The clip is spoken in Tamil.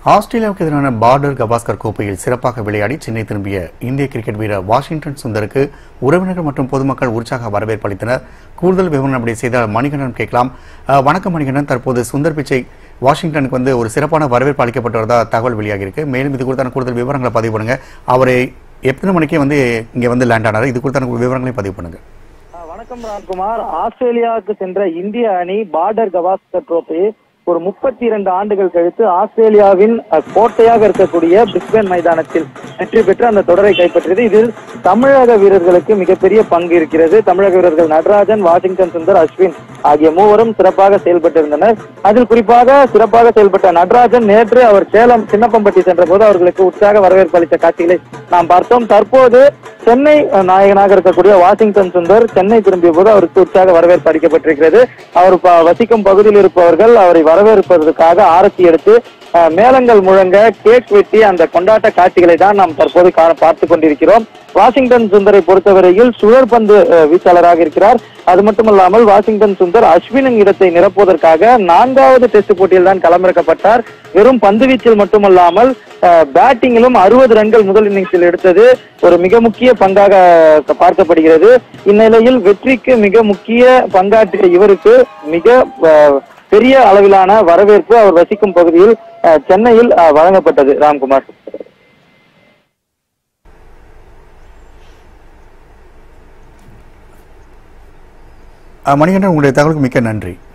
ஆஸ்திரேலியாவுக்கு எதிரான பார்டர் கவாஸ்கர் கோப்பையில் சிறப்பாக விளையாடி சென்னை திரும்பிய இந்திய கிரிக்கெட் வீரர் வாஷிங்டன் சுந்தருக்கு உறவினர்கள் மற்றும் பொதுமக்கள் உற்சாக வரவேற்பு அளித்தனர் கூடுதல் விவரம் அப்படி செய்தால் மணிகண்டன் கேட்கலாம் அஹ், வணக்கம் மணிகண்டன் தற்போது சுந்தர் பிச்சை வாஷிங்டனுக்கு வந்து ஒரு சிறப்பான வரவேற்பு அளிக்கப்பட்டு வரதா தகவல் வெளியாகி இருக்கு மேலும் இது குறித்தான கூடுதல் விவரங்களை பதிவு பண்ணுங்க அவரை எத்தனை மணிக்கே வந்து இங்க வந்து லேண்ட் ஆனார் இது குறித்தான விவரங்களையும் பதிவு பண்ணுங்க ஆ, வணக்கம் ராம்குமார் ஆஸ்திரேலியாவுக்கு சென்ற இந்திய அணி பார்டர் கவாஸ்கர் ட்ரோஃபியை ஒரு முப்பத்தி இரண்டு ஆண்டுகள் கழித்து ஆஸ்திரேலியாவின் அ, கோட்டையாக இருக்கக்கூடிய பிரிஸ்பேன் மைதானத்தில் வெற்றி பெற்று அந்த தொடரை கைப்பற்றியது இதில் தமிழக வீரர்களுக்கு மிகப்பெரிய பங்கு இருக்கிறது தமிழக வீரர்கள் நடராஜன் வாஷிங்டன் சுந்தர் அஸ்வின் ஆகிய மூவரும் சிறப்பாக செயல்பட்டிருந்தனர் அதில் குறிப்பாக சிறப்பாக செயல்பட்ட நடராஜன் நேற்று அவர் சேலம் சின்னப்பம்பட்டி சென்ற போது அவர்களுக்கு உற்சாக வரவேற்பு அளித்த காட்சிகளை நாம் பார்த்தோம் தற்போது சென்னை அஹ், நாயகனாக இருக்கக்கூடிய வாஷிங்டன் சுந்தர் சென்னை திரும்பிய போது அவருக்கு உற்சாக வரவேற்பு அளிக்கப்பட்டிருக்கிறது அவர் ப- வசிக்கும் பகுதியில் இருப்பவர்கள் அவரை வரவேற்பதற்காக ஆரத்தி எடுத்து அஹ், மேளங்கள் முழங்க கேக் வெட்டி அந்த கொண்டாட்ட காட்சிகளை தான் நாம் தற்போது கா- பார்த்து கொண்டிருக்கிறோம் வாஷிங்டன் சுந்தரை பொறுத்தவரையில் சுழற்பந்து அஹ், வீச்சாளராக இருக்கிறார் அது மட்டுமல்லாமல் வாஷிங்டன் சுந்தர் அஸ்வினின் இடத்தை நிரப்புவதற்காக நான்காவது டெஸ்ட் போட்டியில் தான் களமிறக்கப்பட்டார் வெறும் பந்து வீச்சில் மட்டுமல்லாமல் அஹ், பேட்டிங்கிலும் அறுபது ரன்கள் முதல் இன்னிங்ஸில் எடுத்தது ஒரு மிக முக்கிய பங்காக க- பார்க்கப்படுகிறது இந்நிலையில் வெற்றிக்கு மிக முக்கிய பங்காற்றிய இவருக்கு மிக அஹ், பெரிய அளவிலான வரவேற்பு அவர் வசிக்கும் பகுதியில் அஹ், சென்னையில் அஹ், வழங்கப்பட்டது ராம்குமார் அஹ், மணிகண்டன் உங்களுடைய தகவலுக்கு மிக்க நன்றி